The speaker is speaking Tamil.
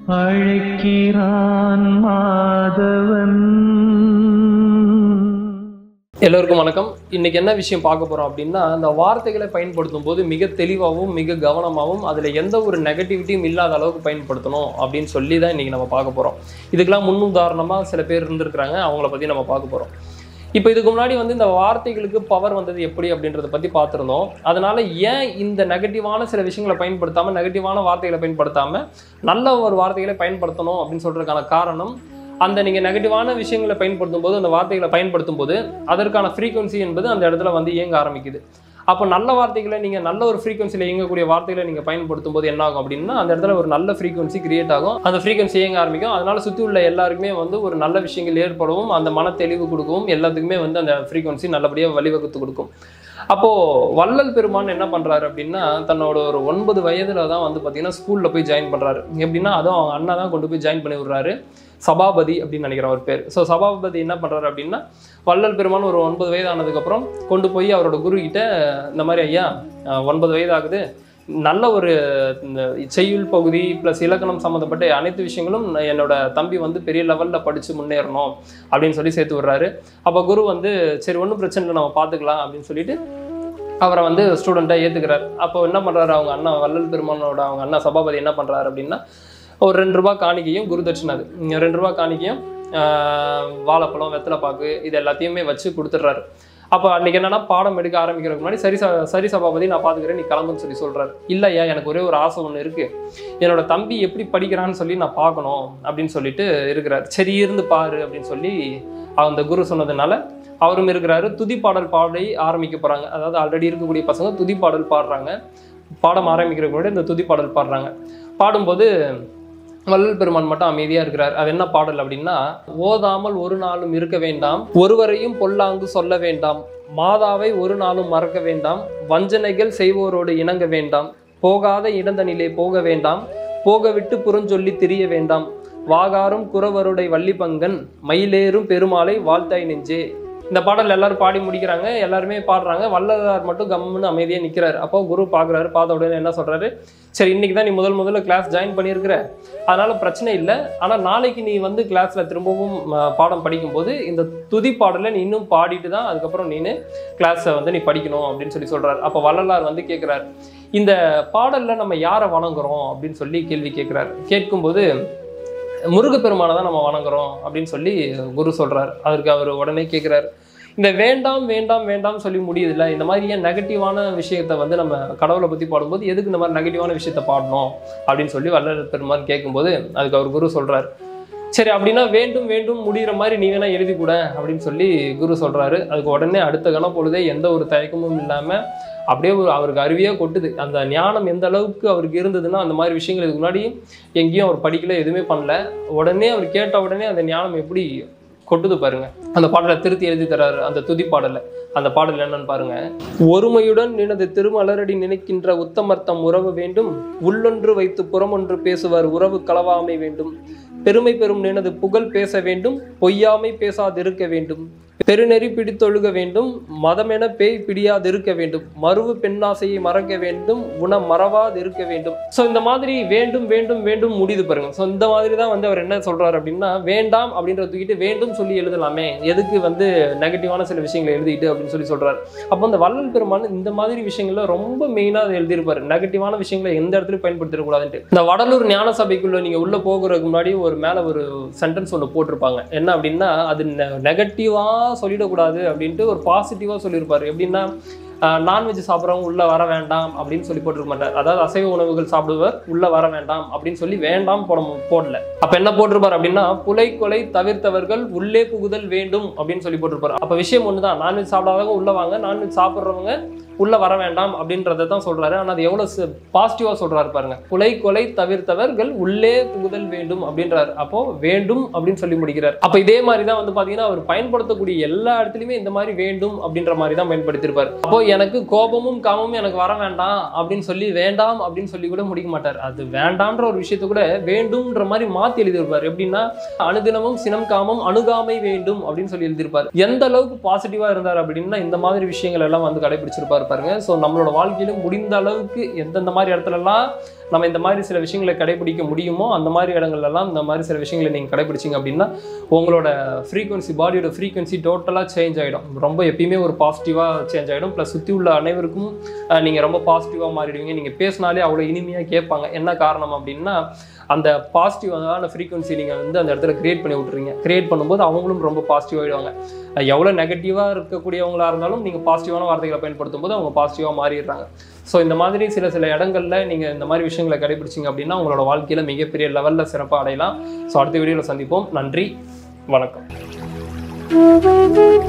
அழைக்கிறான் மாதவன் எல்லோருக்கும் வணக்கம் இன்னைக்கு என்ன விஷயம் பார்க்க போறோம் அப்படின்னா இந்த வார்த்தைகளை பயன்படுத்தும் போது மிக தெளிவாகவும் மிக கவனமாகவும் அதுல எந்த ஒரு நெகட்டிவிட்டியும் இல்லாத அளவுக்கு பயன்படுத்தணும் அப்படின்னு சொல்லி தான் இன்னைக்கு நம்ம பார்க்க போறோம் இதுக்கெல்லாம் முன் உதாரணமா சில பேர் இருந்திருக்கிறாங்க அவங்கள பத்தி நம்ம பார்க்க போறோம் இப்போ இதுக்கு முன்னாடி வந்து இந்த வார்த்தைகளுக்கு பவர் வந்தது எப்படி அப்படின்றத பத்தி பார்த்துருந்தோம் அதனால ஏன் இந்த நெகட்டிவான சில விஷயங்களை பயன்படுத்தாம நெகட்டிவான வார்த்தைகளை பயன்படுத்தாம நல்ல ஒரு வார்த்தைகளை பயன்படுத்தணும் அப்படின்னு சொல்றதுக்கான காரணம் அந்த நீங்கள் நெகட்டிவான விஷயங்களை பயன்படுத்தும் போது அந்த வார்த்தைகளை பயன்படுத்தும் போது அதற்கான ஃப்ரீக்வன்சி என்பது அந்த இடத்துல வந்து இயங்க ஆரம்பிக்குது அப்போ நல்ல வார்த்தைகளை நீங்கள் நல்ல ஒரு ஃப்ரீக்வன்சியில் இயங்கக்கூடிய வார்த்தைகளை நீங்கள் பயன்படுத்தும் போது என்ன ஆகும் அப்படின்னா அந்த இடத்துல ஒரு நல்ல ஃப்ரீக்வன்சி கிரியேட் ஆகும் அந்த ஃப்ரீக்வன்சி இயங்க ஆரம்பிக்கும் அதனால சுற்றி உள்ள எல்லாருக்குமே வந்து ஒரு நல்ல விஷயங்கள் ஏற்படவும் அந்த மன தெளிவு கொடுக்கவும் எல்லாத்துக்குமே வந்து அந்த ஃப்ரீக்வன்சி நல்லபடியாக வழிவகுத்து கொடுக்கும் அப்போ வள்ளல் பெருமான் என்ன பண்றாரு அப்படின்னா தன்னோட ஒரு ஒன்பது வயதுல தான் வந்து பார்த்தீங்கன்னா ஸ்கூல்ல போய் ஜாயின் பண்றாரு எப்படின்னா அதுவும் அவங்க அண்ணா தான் கொண்டு போய் ஜாயின் பண்ணி விடுறாரு சபாபதி அப்படின்னு நினைக்கிறேன் அவர் பேர் ஸோ சபாபதி என்ன பண்றாரு அப்படின்னா வள்ளல் பெருமான் ஒரு ஒன்பது வயது ஆனதுக்கப்புறம் கொண்டு போய் அவரோட குரு கிட்ட இந்த மாதிரி ஐயா அஹ், ஒன்பது வயது ஆகுது நல்ல ஒரு இந்த செய்யுள் பகுதி ப்ளஸ் இலக்கணம் சம்மந்தப்பட்ட அனைத்து விஷயங்களும் நான் என்னோட தம்பி வந்து பெரிய லெவலில் படித்து முன்னேறணும் அப்படின்னு சொல்லி சேர்த்து விடுறாரு அப்போ குரு வந்து சரி ஒன்றும் பிரச்சனை இல்லை நம்ம பார்த்துக்கலாம் அப்படின்னு சொல்லிட்டு அவரை வந்து ஸ்டூடெண்ட்டாக ஏற்றுக்கிறார் அப்போ என்ன பண்ணுறாரு அவங்க அண்ணா வள்ளல் பெருமானோட அவங்க அண்ணா சபாபதி என்ன பண்ணுறாரு அப்படின்னா ஒரு ரெண்டு ரூபா காணிக்கையும் குரு தட்சிணை அது இங்க ரெண்டு ரூபா காணிக்கையும் ஆஹ், வாழைப்பழம் வெத்தலை பாக்கு இது எல்லாத்தையுமே வச்சு கொடுத்துட்றாரு அப்போ அன்றைக்கி என்னன்னா பாடம் எடுக்க ஆரம்பிக்கிறதுக்கு முன்னாடி சரி ச- சரி சபாபதி நான் பார்த்துக்கிறேன் நீ கிளம்புன்னு சொல்லி சொல்கிறாரு இல்லையா எனக்கு ஒரே ஒரு ஆசை ஒன்று இருக்குது என்னோட தம்பி எப்படி படிக்கிறான்னு சொல்லி நான் பார்க்கணும் அப்படின்னு சொல்லிட்டு இருக்கிறார் சரி இருந்து பாரு அப்படின்னு சொல்லி அந்த குரு சொன்னதுனால அவரும் இருக்கிறாரு துதி பாடல் பாடி ஆரம்பிக்க போகிறாங்க அதாவது ஆல்ரெடி இருக்கக்கூடிய பசங்க துதி பாடல் பாடுறாங்க பாடம் ஆரம்பிக்கிறதுக்கு முன்னாடி இந்த துதி பாடல் பாடுறாங்க பாடும்போது வள்ளல் பெருமான் மட்டும் அமைதியா இருக்கிறார் அது என்ன பாடல் அப்படின்னா ஓதாமல் ஒரு நாளும் இருக்க வேண்டாம் ஒருவரையும் பொல்லாங்கு சொல்ல வேண்டாம் மாதாவை ஒரு நாளும் மறக்க வேண்டாம் வஞ்சனைகள் செய்வோரோடு இணங்க வேண்டாம் போகாத இடந்தனிலே போக வேண்டாம் போக விட்டு புறஞ்சொல்லி திரிய வேண்டாம் வாகாரும் குறவருடை வள்ளிபங்கன் மயிலேறும் பெருமாளை வாழ்த்தாய் நெஞ்சே இந்த பாடல் எல்லாரும் பாடி முடிக்கிறாங்க எல்லாருமே பாடுறாங்க வள்ளலார் மட்டும் கம்முன்னு அமைதியாக நிற்கிறாரு அப்போ குரு பார்க்குறாரு பார்த்த உடனே என்ன சொல்றாரு சரி இன்னைக்கு தான் நீ முதல் முதல்ல கிளாஸ் ஜாயின் பண்ணியிருக்கிற அதனால பிரச்சனை இல்லை ஆனால் நாளைக்கு நீ வந்து கிளாஸ்ல திரும்பவும் ம, பாடம் படிக்கும்போது இந்த துதி பாடலை நீ இன்னும் பாடிட்டு தான் அதுக்கப்புறம் நீனு கிளாஸை வந்து நீ படிக்கணும் அப்படின்னு சொல்லி சொல்றாரு அப்போ வள்ளலார் வந்து கேட்குறாரு இந்த பாடல்ல நம்ம யாரை வணங்குறோம் அப்படின்னு சொல்லி கேள்வி கேட்குறாரு கேட்கும்போது முருகப்பெருமானை தான் நம்ம வணங்குறோம் அப்படின்னு சொல்லி குரு சொல்றாரு அதற்கு அவர் உடனே கேட்குறாரு இந்த வேண்டாம் வேண்டாம் வேண்டாம் சொல்லி முடியுதுல்ல இந்த மாதிரி ஏன் நெகட்டிவான விஷயத்த வந்து நம்ம கடவுளை பற்றி பாடும்போது எதுக்கு இந்த மாதிரி நெகட்டிவான விஷயத்த பாடணும் அப்படின்னு சொல்லி வள்ளல் பெருமான் கேட்கும்போது அதுக்கு அவர் குரு சொல்றாரு சரி அப்படின்னா வேண்டும் வேண்டும் முடிகிற மாதிரி நீ வேணா எழுதி கூட அப்படின்னு சொல்லி குரு சொல்றாரு அதுக்கு உடனே அடுத்த கண பொழுதே எந்த ஒரு தயக்கமும் இல்லாம அப்படியே ஒரு அவருக்கு அருவியா கொட்டுது அந்த ஞானம் எந்த அளவுக்கு அவருக்கு இருந்ததுன்னா அந்த மாதிரி விஷயங்கள் இதுக்கு முன்னாடி எங்கேயும் அவர் படிக்கல எதுவுமே பண்ணல உடனே அவர் கேட்ட உடனே அந்த ஞானம் எப்படி கொட்டுது பாருங்க அந்த பாடலை திருத்தி எழுதி தராரு அந்த துதி பாடலை அந்த பாடல் என்னன்னு பாருங்க ஒருமையுடன் நினது திருமலரடி நினைக்கின்ற உத்தமர்த்தம் உறவு வேண்டும் உள்ளொன்று வைத்து புறமொன்று பேசுவார் உறவு களவாமை வேண்டும் பெருமை பெறும் நினது புகழ் பேச வேண்டும் பொய்யாமை பேசாதிருக்க வேண்டும் பெருநெறி பிடித்தொழுக வேண்டும் மதமென பேய் பிடியாதிருக்க வேண்டும் மறுவு பெண்ணாசையை மறக்க வேண்டும் குணம் மறவாதிருக்க வேண்டும் ஸோ இந்த மாதிரி வேண்டும் வேண்டும் வேண்டும் முடியுது பாருங்க ஸோ இந்த மாதிரி தான் வந்து அவர் என்ன சொல்றாரு அப்படின்னா வேண்டாம் அப்படின்றத தூக்கிட்டு வேண்டும் சொல்லி எழுதலாமே எதுக்கு வந்து நெகட்டிவான சில விஷயங்களை எழுதிட்டு அப்படின்னு சொல்லி சொல்றாரு அப்போ இந்த வள்ளல் பெருமான் இந்த மாதிரி விஷயங்கள்ல ரொம்ப மெயினாக அதை எழுதியிருப்பாரு நெகட்டிவான விஷயங்களை எந்த இடத்துலையும் பயன்படுத்திடக்கூடாதுன்ட்டு இந்த வடலூர் ஞான சபைக்குள்ள நீங்க உள்ள போகிறதுக்கு முன்னாடி ஒரு மேல ஒரு சென்டென்ஸ் ஒன்று போட்டிருப்பாங்க என்ன அப்படின்னா அது நெகட்டிவா சொல்லிடக்கூடாது அப்படின்ட்டு ஒரு பாசிட்டிவா சொல்லியிருப்பாரு எப்படின்னா நான்வெஜ் சாப்பிட்றவங்க உள்ள வர வேண்டாம் அப்படின்னு சொல்லி போட்டிருக்க மாட்டார் அதாவது அசைவ உணவுகள் சாப்பிடுவர் உள்ள வர வேண்டாம் அப்படின்னு சொல்லி வேண்டாம் போட போடல அப்ப என்ன போட்டிருப்பார் அப்படின்னா புலை கொலை தவிர்த்தவர்கள் உள்ளே புகுதல் வேண்டும் அப்படின்னு சொல்லி போட்டிருப்பாரு அப்ப விஷயம் ஒண்ணுதான் நான்வெஜ் சாப்பிடாதவங்க உள்ள வாங்க நான்வெஜ் சாப்பிட்றவங்க உள்ள வர வேண்டாம் அப்படின்றத தான் சொல்றாரு ஆனா அது எவ்வளவு பாசிட்டிவா சொல்றாரு பாருங்க புலை கொலை தவிர்த்தவர்கள் உள்ளே புகுதல் வேண்டும் அப்படின்றாரு அப்போ வேண்டும் அப்படின்னு சொல்லி முடிக்கிறார் அப்ப இதே மாதிரி தான் வந்து பாத்தீங்கன்னா அவர் பயன்படுத்தக்கூடிய எல்லா இடத்துலயுமே இந்த மாதிரி வேண்டும் அப்படின்ற மாதிரி தான் பயன்படுத்தியிருப்பார் அப்போ எனக்கு கோபமும் காமமும் எனக்கு வர வேண்டாம் அப்படின்னு சொல்லி வேண்டாம் அப்படின்னு சொல்லி கூட முடிக்க மாட்டார் அது வேண்டாம்ன்ற ஒரு விஷயத்த கூட வேண்டும்ன்ற மாதிரி மாத்தி எழுதியிருப்பார் எப்படின்னா அனுதினமும் சினம் காமம் அணுகாமை வேண்டும் அப்படின்னு சொல்லி எழுதியிருப்பார் எந்த அளவுக்கு பாசிட்டிவா இருந்தார் அப்படின்னா இந்த மாதிரி விஷயங்கள் எல்லாம் வந்து கடைபிடிச்சிருப்பாரு பாருங்க ஸோ நம்மளோட வாழ்க்கையிலும் முடிந்த அளவுக்கு எந்தெந்த மாதிரி இடத்துலலாம் நம்ம இந்த மாதிரி சில விஷயங்களை கடைபிடிக்க முடியுமோ அந்த மாதிரி இடங்கள்லாம் இந்த மாதிரி சில விஷயங்களை நீங்கள் கடைபிடிச்சிங்க அப்படின்னா உங்களோட ஃப்ரீக்வன்சி பாடியோட ஃப்ரீக்வன்சி டோட்டலாக சேஞ்ச் ஆகிடும் ரொம்ப எப்பயுமே ஒரு பாசிட்டிவாக சேஞ்ச் ஆகிடும் ப்ளஸ் சுற்றி உள்ள அனைவருக்கும் நீங்கள் ரொம்ப பாசிட்டிவாக மாறிடுவீங்க நீங்கள் பேசினாலே அவ்வளோ இனிமையாக கேட்பாங்க என்ன காரணம் அப்படின்னா அந்த பாசிட்டிவான ஃப்ரீக்வன்சி நீங்கள் வந்து அந்த இடத்துல கிரியேட் பண்ணி விட்றீங்க கிரியேட் பண்ணும்போது அவங்களும் ரொம்ப பாசிட்டிவ் ஆகிடுவாங்க எவ்வளோ நெகட்டிவாக இருக்கக்கூடியவங்களா இருந்தாலும் நீங்கள் பாசிட்டிவான வார்த்தைகளை பயன்படுத்தும் போது அவங்க பாசிட்டிவாக மாறிடுறாங்க ஸோ இந்த மாதிரி சில சில இடங்கள்ல நீங்கள் இந்த மாதிரி விஷயங்களை கடைபிடிச்சிங்க அப்படின்னா உங்களோட வாழ்க்கையில் மிகப்பெரிய லெவலில் சிறப்பாக அடையலாம் ஸோ அடுத்த வீடியோவில் சந்திப்போம் நன்றி வணக்கம் Thank you.